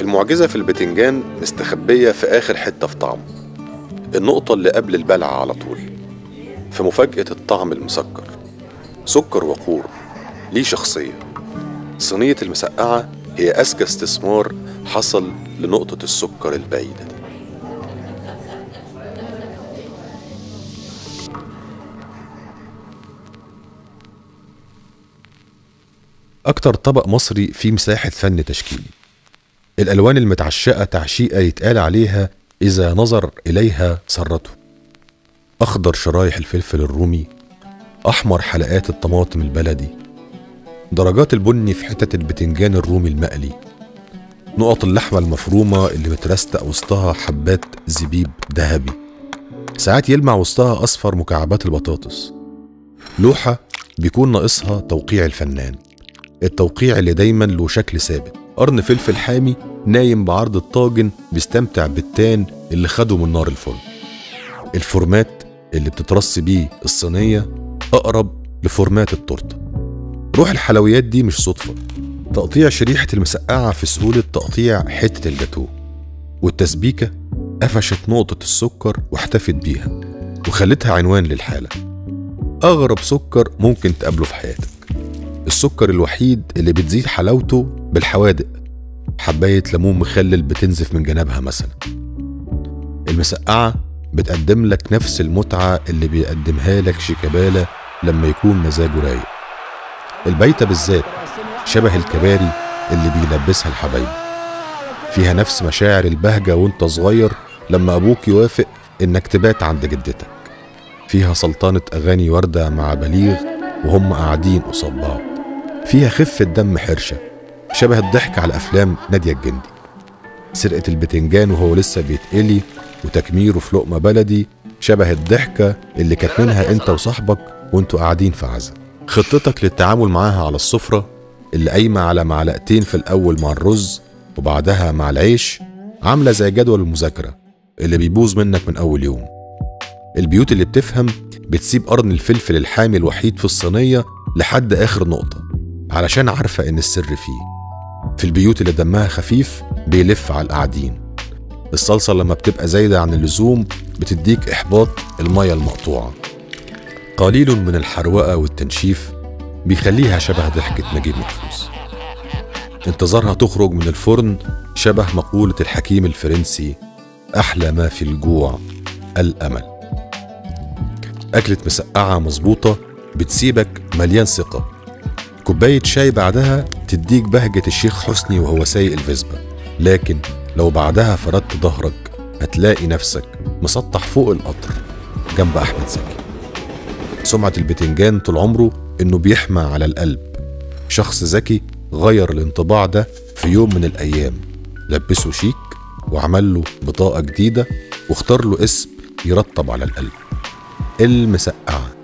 المعجزة في البتنجان مستخبية في آخر حتة في طعمه النقطة اللي قبل البلع على طول في مفاجأة الطعم المسكر سكر وقور ليه شخصية صينية المسقعة هي أذكى استثمار حصل لنقطة السكر البعيدة دي أكتر طبق مصري فيه مساحة فن تشكيلي الألوان المتعشقة تعشيقة يتقال عليها إذا نظر إليها سرته أخضر شرايح الفلفل الرومي أحمر حلقات الطماطم البلدي درجات البني في حتت البتنجان الرومي المقلي نقط اللحمة المفرومة اللي مترستق وسطها حبات زبيب ذهبي ساعات يلمع وسطها أصفر مكعبات البطاطس لوحة بيكون ناقصها توقيع الفنان التوقيع اللي دايما له شكل ثابت قرن فلفل حامي نايم بعرض الطاجن بيستمتع بالتان اللي خده من نار الفرن الفورمات اللي بتترص بيه الصينية أقرب لفورمات التورتة روح الحلويات دي مش صدفة تقطيع شريحة المسقعة في سهولة تقطيع حتة الجاتوه والتسبيكة قفشت نقطة السكر واحتفت بيها وخلتها عنوان للحالة أغرب سكر ممكن تقابله في حياتك السكر الوحيد اللي بتزيد حلاوته بالحوادق حباية ليمون مخلل بتنزف من جنابها مثلا المسقعة بتقدم لك نفس المتعة اللي بيقدمها لك شيكابالا لما يكون مزاجه رايق البيتة بالذات شبه الكباري اللي بيلبسها الحبايب فيها نفس مشاعر البهجة وانت صغير لما أبوك يوافق إنك تبات عند جدتك فيها سلطنة أغاني وردة مع بليغ وهم قاعدين قصاد بعض فيها خفة دم حرشة شبه الضحك على أفلام نادية الجندي سرقة البتنجان وهو لسه بيتقلي وتكميره في لقمة بلدي شبه الضحكة اللي كانت منها انت وصاحبك وانتوا قاعدين في عزا خطتك للتعامل معاها على السفرة اللي قايمة على معلقتين في الأول مع الرز وبعدها مع العيش عاملة زي جدول المذاكرة اللي بيبوظ منك من أول يوم البيوت اللي بتفهم بتسيب قرن الفلفل الحامي الوحيد في الصينية لحد آخر نقطة علشان عارفة إن السر فيه في البيوت اللي دمها خفيف بيلف على القاعدين الصلصة لما بتبقى زايدة عن اللزوم بتديك إحباط المية المقطوعة قليل من الحروقة والتنشيف بيخليها شبه ضحكة نجيب محفوظ انتظارها تخرج من الفرن شبه مقولة الحكيم الفرنسي أحلى ما في الجوع الأمل أكلة مسقعة مظبوطة بتسيبك مليان ثقة كوباية شاي بعدها تديك بهجة الشيخ حسني وهو سايق الفيسبا لكن لو بعدها فردت ظهرك هتلاقي نفسك مسطح فوق القطر جنب أحمد زكي سمعة البتنجان طول عمره إنه بيحمى على القلب شخص ذكي غير الانطباع ده في يوم من الأيام لبسه شيك وعمل له بطاقة جديدة واختار له اسم يرطب على القلب المسقعة